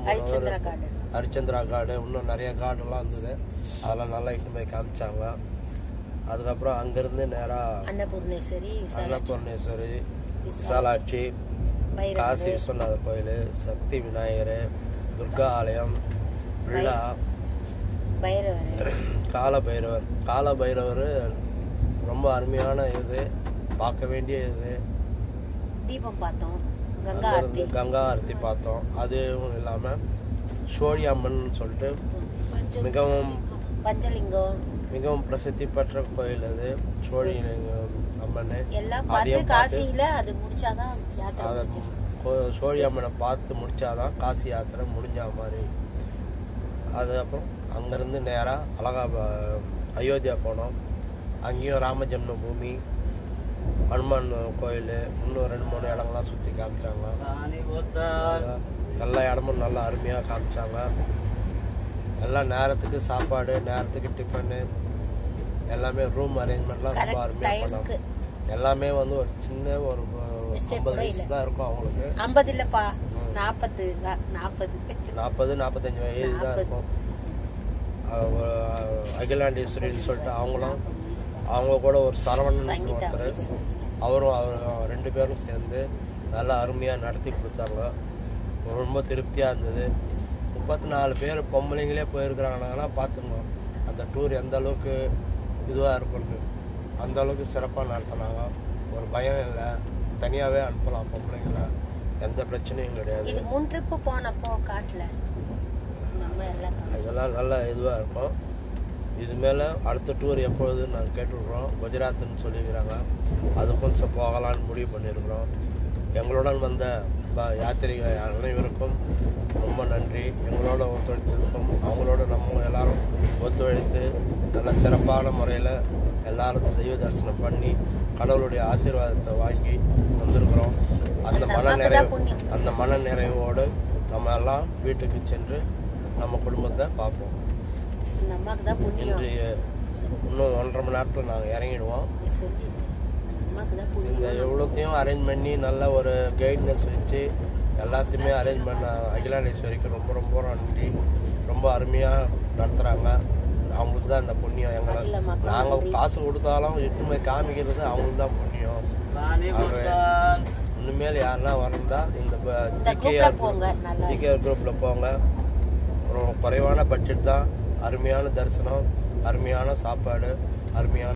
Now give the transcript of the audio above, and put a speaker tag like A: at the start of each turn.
A: Harishchandra garden
B: Harishchandra காடு இன்னும் நிறைய கார்டெல்லாம் இருந்தது அதெல்லாம் நல்லா இட்டு போய் காமிச்சாங்க அதுக்கப்புறம் அங்கேருந்து நேராக
A: அன்னபூர்ணேஸ்வரி விசால
B: அன்னபூர்ணேஸ்வரி விசாலாட்சி
A: பைரவர்
B: காசி விஸ்வநாதர் கோயில் சக்தி விநாயகர் துர்கா ஆலயம் பிள்ளா
A: பைரவர்
B: கால பைரவர் கால பைரவர் ரொம்ப அருமையான இது பார்க்க வேண்டிய இது
A: தீபம் பார்த்தோம் கங்கா
B: அங்க
A: ஆர்த்தி
B: இருந்து கங்கா ஆரத்தி பார்த்தோம் அதுவும் இல்லாமல் சோழி அம்மன் சொல்லிட்டு மிகவும்
A: பஞ்சலிங்கம்
B: மிகவும் பிரசித்தி பெற்ற கோயில் அது சோழி அம்மன்
A: எல்லாம் பார்த்து
B: அதையும் பார்த்து
A: காசியில அது முடிச்சாதான் யாத்திரை
B: அதை
A: முடியும்.
B: கோ- சோழி அம்மனை பார்த்து முடிச்சாதான் காசி யாத்திரை முடிஞ்ச மாதிரி அதுக்கப்புறம் அங்கேருந்து நேராக அலகாபா அயோத்தியா போனோம் அங்கேயும் ராம ஜென்ம பூமி ஹனுமான் கோயில் இன்னும் ரெண்டு மூணு இடங்கள்லாம் சுற்றி காமிச்சாங்க எல்லா இடமும் நல்லா அருமையாக காமிச்சாங்க எல்லாம் நேரத்துக்கு சாப்பாடு நேரத்துக்கு டிஃபனு எல்லாமே ரூம் அரேஞ்ச்மெண்ட்லாம் ரொம்ப
A: Correct
B: அருமையாக
A: time
B: பண்ணாங்க
A: க்கு.
B: எல்லாமே வந்து ஒரு சின்ன ஒரு
A: Mistake
B: ஐம்பது
A: கூட
B: வயசு
A: இல்ல.
B: தான் இருக்கும் அவங்களுக்கு
A: ஐம்பது இல்லப்பா நாற்பது தான் நாற்பது
B: நாற்பது நாற்பத்தஞ்சு வயசு தான்
A: நாற்பது.
B: இருக்கும் அவ- அகிலாண்டேஸ்வரின்னு சொல்லிட்டு அவங்களும் அவங்க கூட ஒரு சரவணன்
A: சங்கீதா
B: ஒருத்தர் அவரும் அவர் ரெண்டு பேரும் சேர்ந்து நல்லா அருமையாக நடத்தி கொடுத்தாங்க ரொம்ப திருப்தியாக இருந்தது முப்பத்தி நாலு பேர் பொம்பளைங்களே போயிருக்கிறாங்கன்னா பார்த்துங்க அந்த டூர் எந்த அளவுக்கு இதுவாக இருக்கும்னு அந்த அளவுக்கு சிறப்பாக நடத்தினாங்க ஒரு பயம் இல்லை தனியாகவே அனுப்பலாம் பொம்பளைங்கள எந்த பிரச்சனையும் கிடையாது
A: இது முன் ட்ரிப்பு போனப்போ காட்டுல நம்ம எல்லாம் காமிச்சோம்.
B: இதெல்லாம் நல்ல இதுவாக இருக்கும் இது மேலே அடுத்த டூர் எப்பொழுது நாங்கள் கேட்டுருக்குறோம் குஜராத்னு சொல்லியிருக்கிறாங்க அதுக்கும் ச- போகலான்னு முடிவு பண்ணியிருக்கிறோம் எங்களுடன் வந்த ப- யாத்திரிகள் அனைவருக்கும் ரொம்ப நன்றி எங்களோட ஒத்துழைத்ததுக்கும் அவங்களோட நம்ம எல்லாரும் ஒத்துழைத்து நல்ல சிறப்பான முறையில் எல்லாரும் தெய்வ தரிசனம் பண்ணி கடவுளுடைய ஆசீர்வாதத்தை வாங்கி வந்திருக்கிறோம் அந்த மன
A: நமக்கு தான்
B: நிறைவு
A: புண்ணியம்.
B: அந்த மன நிறைவோடு நம்ம எல்லாம் வீட்டுக்கு சென்று நம்ம குடும்பத்தை பார்ப்போம்
A: இந்த அம்மாக்கு தான் புண்ணியம்
B: இன்றைய இன்னும் ஒன்றரை மணி நேரத்தில் நாங்கள் இறங்கிடுவோம்
A: சொல்லி அம்மாக்கு தான்
B: இந்த
A: புண்ணியம்
B: எவ்வளோத்தையும் அரேஞ்ச் பண்ணி நல்ல ஒரு கைட்னஸ் வச்சு எல்லாத்தையுமே அரேஞ்ச் பண்ண அகிலாண்டேஸ்வரிக்கு ரொம்ப ரொம்ப நன்றி ரொம்ப அருமையாக நடத்துகிறாங்க அவங்களுக்கு தான் இந்த புண்ணியம் எங்களை
A: அகில மக்கள்
B: நாங்கள் காசு கொடுத்தாலும் எட்டு போய் காமிக்கிறது அவங்களுக்கு தான் புண்ணியம் இனிமேல் யாருன்னா வரந்தா இந்த
A: இந்த குரூப்ல
B: ஜிகேஆர்
A: போங்க நல்லா
B: ஜிகேஆர் குரூப்பில் போங்க ஒரு குறைவான பட்ஜெட் தான் அருமையான தரிசனம் அருமையான சாப்பாடு அருமையான